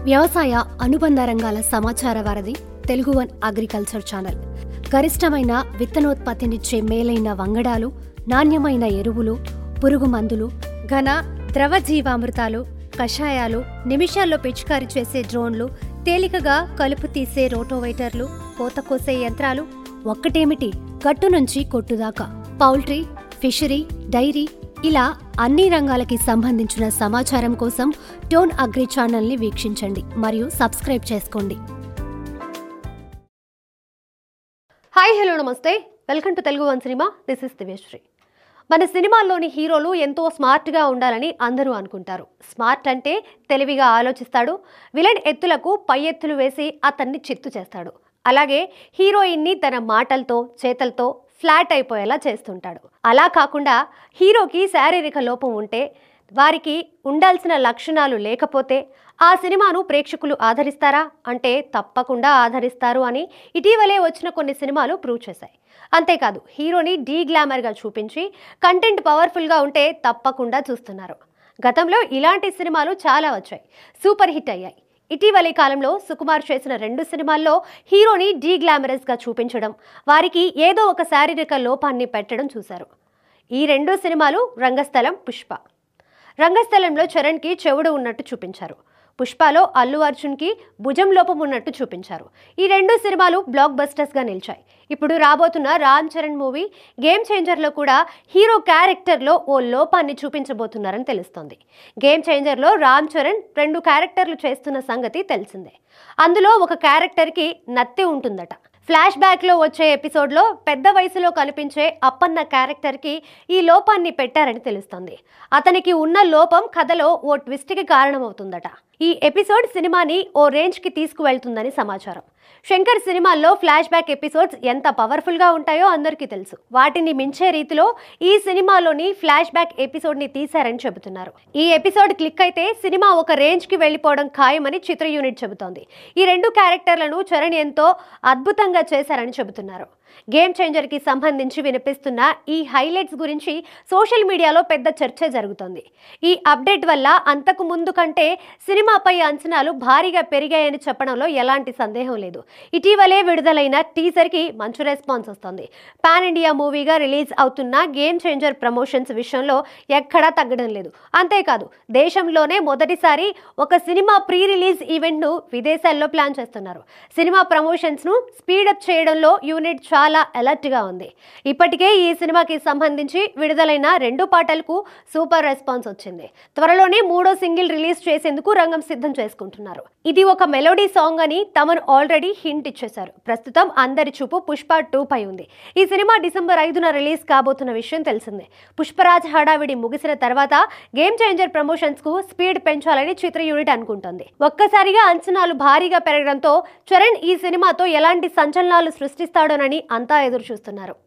వ్యవసాయ అనుబంధ రంగాల సమాచార వారధి తెలుగు వన్ అగ్రికల్చర్ ఛానల్ గరిష్టమైన విత్తనోత్పత్తినిచ్చే మేలైన వంగడాలు నాణ్యమైన ఎరువులు పురుగు మందులు ఘన ద్రవ జీవామృతాలు కషాయాలు నిమిషాల్లో పిచికారీ చేసే డ్రోన్లు తేలికగా కలుపు తీసే రోటోవైటర్లు కోత కోసే యంత్రాలు ఒక్కటేమిటి గట్టు నుంచి కొట్టుదాకా పౌల్ట్రీ ఫిషరీ డైరీ ఇలా అన్ని రంగాలకి సంబంధించిన సమాచారం కోసం టోన్ అగ్రి ఛానల్ని వీక్షించండి మరియు సబ్స్క్రైబ్ చేసుకోండి hi hello namaste welcome to Telugu one cinema this is Divyasri మన సినిమాల్లోని హీరోలు ఎంతో స్మార్ట్గా ఉండాలని అందరూ అనుకుంటారు స్మార్ట్ అంటే తెలివిగా ఆలోచిస్తాడు విలన్ ఎత్తులకు పై ఎత్తులు వేసి అతన్ని చిత్తు చేస్తాడు అలాగే హీరోయిన్ని తన మాటలతో చేతలతో ఫ్లాట్ అయిపోయేలా చేస్తుంటాడు అలా కాకుండా హీరోకి శారీరక లోపం ఉంటే వారికి ఉండాల్సిన లక్షణాలు లేకపోతే ఆ సినిమాను ప్రేక్షకులు ఆదరిస్తారా అంటే తప్పకుండా ఆదరిస్తారు అని ఇటీవలే వచ్చిన కొన్ని సినిమాలు ప్రూవ్ చేశాయి అంతేకాదు హీరోని డీ గ్లామర్గా చూపించి కంటెంట్ పవర్ఫుల్గా ఉంటే తప్పకుండా చూస్తున్నారు గతంలో ఇలాంటి సినిమాలు చాలా వచ్చాయి సూపర్ హిట్ అయ్యాయి ఇటీవలి కాలంలో సుకుమార్ చేసిన రెండు సినిమాల్లో హీరోని డీ గ్లామరస్గా చూపించడం వారికి ఏదో ఒక శారీరక లోపాన్ని పెట్టడం చూశారు ఈ రెండు సినిమాలు రంగస్థలం పుష్ప రంగస్థలంలో చరణ్కి చెవుడు ఉన్నట్టు చూపించారు పుష్పలో అల్లు అర్జున్కి భుజం లోపం ఉన్నట్టు చూపించారు ఈ రెండు సినిమాలు బ్లాక్ బస్టర్స్గా నిలిచాయి ఇప్పుడు రాబోతున్న రామ్ చరణ్ మూవీ గేమ్ చేంజర్లో కూడా హీరో క్యారెక్టర్లో ఓ లోపాన్ని చూపించబోతున్నారని తెలుస్తోంది గేమ్ చేంజర్లో రామ్ చరణ్ రెండు క్యారెక్టర్లు చేస్తున్న సంగతి తెలిసిందే అందులో ఒక క్యారెక్టర్కి నత్తి ఉంటుందట ఫ్లాష్ బ్యాక్లో వచ్చే ఎపిసోడ్లో పెద్ద వయసులో కనిపించే అప్పన్న క్యారెక్టర్కి ఈ లోపాన్ని పెట్టారని తెలుస్తోంది అతనికి ఉన్న లోపం కథలో ఓ ట్విస్ట్కి కారణమవుతుందట ఈ ఎపిసోడ్ సినిమాని ఓ రేంజ్కి తీసుకువెళ్తుందని సమాచారం శంకర్ సినిమాల్లో ఫ్లాష్ బ్యాక్ ఎపిసోడ్స్ ఎంత పవర్ఫుల్గా ఉంటాయో అందరికీ తెలుసు వాటిని మించే రీతిలో ఈ సినిమాలోని ఫ్లాష్ బ్యాక్ ఎపిసోడ్ని తీశారని చెబుతున్నారు ఈ ఎపిసోడ్ క్లిక్ అయితే సినిమా ఒక రేంజ్కి వెళ్ళిపోవడం ఖాయమని చిత్ర యూనిట్ చెబుతోంది ఈ రెండు క్యారెక్టర్లను చరణ్ ఎంతో అద్భుతంగా చేశారని చెబుతున్నారు గేమ్ చేంజర్కి సంబంధించి వినిపిస్తున్న ఈ హైలైట్స్ గురించి సోషల్ మీడియాలో పెద్ద చర్చ జరుగుతోంది ఈ అప్డేట్ వల్ల అంతకు ముందు కంటే సినిమాపై అంచనాలు భారీగా పెరిగాయని చెప్పడంలో ఎలాంటి సందేహం లేదు ఇటీవలే విడుదలైన టీజర్కి మంచి రెస్పాన్స్ వస్తుంది పాన్ ఇండియా మూవీగా రిలీజ్ అవుతున్న గేమ్ చేంజర్ ప్రమోషన్స్ విషయంలో ఎక్కడా తగ్గడం లేదు అంతేకాదు దేశంలోనే మొదటిసారి ఒక సినిమా ప్రీ రిలీజ్ ఈవెంట్ను విదేశాల్లో ప్లాన్ చేస్తున్నారు సినిమా ప్రమోషన్స్ను స్పీడప్ చేయడంలో యూనిట్ చాలా అలర్ట్గా ఉంది ఇప్పటికే ఈ సినిమాకి సంబంధించి విడుదలైన రెండు పాటలకు సూపర్ రెస్పాన్స్ వచ్చింది త్వరలోనే మూడో సింగిల్ రిలీజ్ చేసేందుకు రంగం సిద్ధం చేసుకుంటున్నారు ఇది ఒక మెలోడీ సాంగ్ అని తమను ఆల్రెడీ హింట్ ఇచ్చేశారు ప్రస్తుతం అందరి చూపు పుష్ప టూ పై ఉంది ఈ సినిమా డిసెంబర్ ఐదున రిలీజ్ కాబోతున్న విషయం తెలిసిందే పుష్పరాజ్ హడావిడి ముగిసిన తర్వాత గేమ్ చేంజర్ ప్రమోషన్స్ కు స్పీడ్ పెంచాలని చిత్ర యూనిట్ అనుకుంటోంది ఒక్కసారిగా అంచనాలు భారీగా పెరగడంతో చరణ్ ఈ సినిమాతో ఎలాంటి సంచలనాలు సృష్టిస్తాడోనని అంతా ఎదురు చూస్తున్నారు